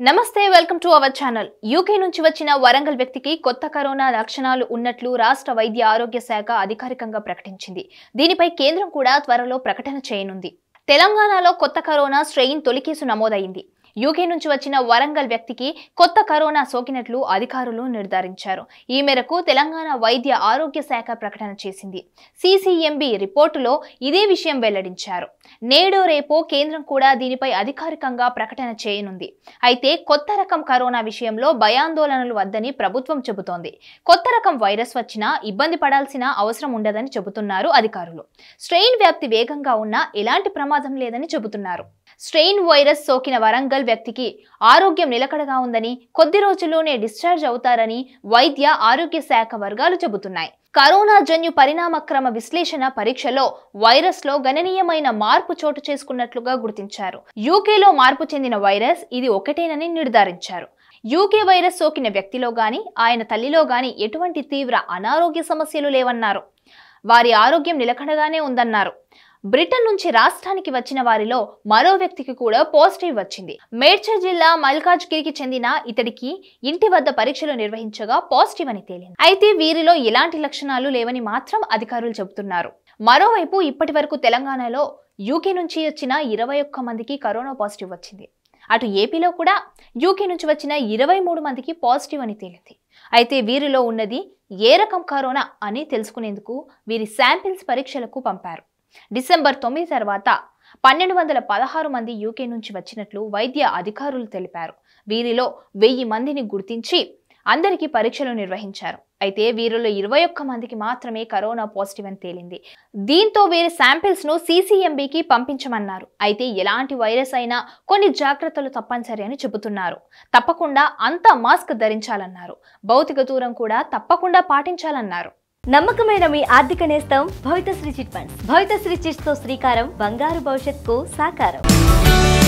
నమస్తే welcome to our channel UK నుంచి వచ్చిన వరంగల్ వ్యక్తికి కొత్త కరోనా లక్షణాలు ఉన్నట్లు రాష్ట్ర వైద్య ఆరోగ్య శాఖ అధికారికంగా ప్రకటించింది దీనిపై కేంద్రం కూడా త్వరలో ప్రకటన చేయనుంది తెలంగాణలో కొత్త కరోనా స్ట్రెయిన్ తొలి కేసు నమోదైంది యూకే నుంచి వచ్చిన వరంగల్ వ్యక్తికి కొత్త కరోనా సోకినట్లు అధికారులు నిర్ధారించారు ఈ మేరకు తెలంగాణ వైద్య ఆరోగ్య శాఖ ప్రకటన చేసింది సిసిఎంబి రిపోర్టులో ఇదే విషయం వెల్లడించారు నేడో రేపో కేంద్రం కూడా దీనిపై అధికారికంగా ప్రకటన చేయనుంది అయితే కొత్త రకం కరోనా విషయంలో భయాందోళనలు వద్దని ప్రభుత్వం చెబుతోంది కొత్త రకం వైరస్ వచ్చినా ఇబ్బంది పడాల్సిన అవసరం ఉండదని చెబుతున్నారు అధికారులు స్ట్రెయిన్ వ్యాప్తి వేగంగా ఉన్నా ఎలాంటి ప్రమాదం లేదని చెబుతున్నారు స్ట్రెయిన్ వైరస్ సోకిన వరంగల్ వ్యక్తికి ఆరోగ్యం నిలకడగా ఉందని కొద్ది రోజుల్లోనే డిశ్చార్జ్ అవుతారని వైద్య ఆరోగ్య శాఖ వర్గాలు చెబుతున్నాయి కరోనా జన్యు పరిణామక్రమ విశ్లేషణ పరీక్షలో వైరస్ లో గణనీయమైన మార్పు చోటు చేసుకున్నట్లుగా గుర్తించారు యూకేలో మార్పు చెందిన వైరస్ ఇది ఒకటేనని నిర్ధారించారు యూకే వైరస్ సోకిన వ్యక్తిలో గాని ఆయన తల్లిలో గాని ఎటువంటి తీవ్ర అనారోగ్య సమస్యలు లేవన్నారు వారి ఆరోగ్యం నిలకడగానే ఉందన్నారు బ్రిటన్ నుంచి రాష్ట్రానికి వచ్చిన వారిలో మరో వ్యక్తికి కూడా పాజిటివ్ వచ్చింది మేడ్చల్ జిల్లా మల్కాజ్గిరికి చెందిన ఇతడికి ఇంటి వద్ద పరీక్షలు నిర్వహించగా పాజిటివ్ అని తేలింది అయితే వీరిలో ఎలాంటి లక్షణాలు లేవని మాత్రం అధికారులు చెబుతున్నారు మరోవైపు ఇప్పటి వరకు తెలంగాణలో యూకే నుంచి వచ్చిన ఇరవై ఒక్క మందికి కరోనా పాజిటివ్ వచ్చింది అటు ఏపీలో కూడా యూకే నుంచి వచ్చిన ఇరవై మూడు మందికి పాజిటివ్ అని తేలింది అయితే వీరిలో ఉన్నది ఏ రకం కరోనా అని తెలుసుకునేందుకు వీరి శాంపిల్స్ పరీక్షలకు పంపారు డిసెంబర్ తొమ్మిది తర్వాత పన్నెండు వందల పదహారు మంది యూకే నుంచి వచ్చినట్లు వైద్య అధికారులు తెలిపారు వీరిలో వెయ్యి మందిని గుర్తించి అందరికీ పరీక్షలు నిర్వహించారు అయితే వీరిలో ఇరవై ఒక్క మందికి మాత్రమే కరోనా పాజిటివ్ అని తేలింది దీంతో వీరి శాంపిల్స్ ను సీసీఎంబీకి పంపించమన్నారు అయితే ఎలాంటి వైరస్ అయినా కొన్ని జాగ్రత్తలు తప్పనిసరి అని చెబుతున్నారు తప్పకుండా అంతా మాస్క్ ధరించాలన్నారు భౌతిక దూరం కూడా తప్పకుండా పాటించాలన్నారు నమ్మకమైన మీ ఆర్థిక నేస్తం Bhavithasri chit funds Bhavithasri chits తో శ్రీకారం బంగారు భవిష్యత్తుకు సాకారం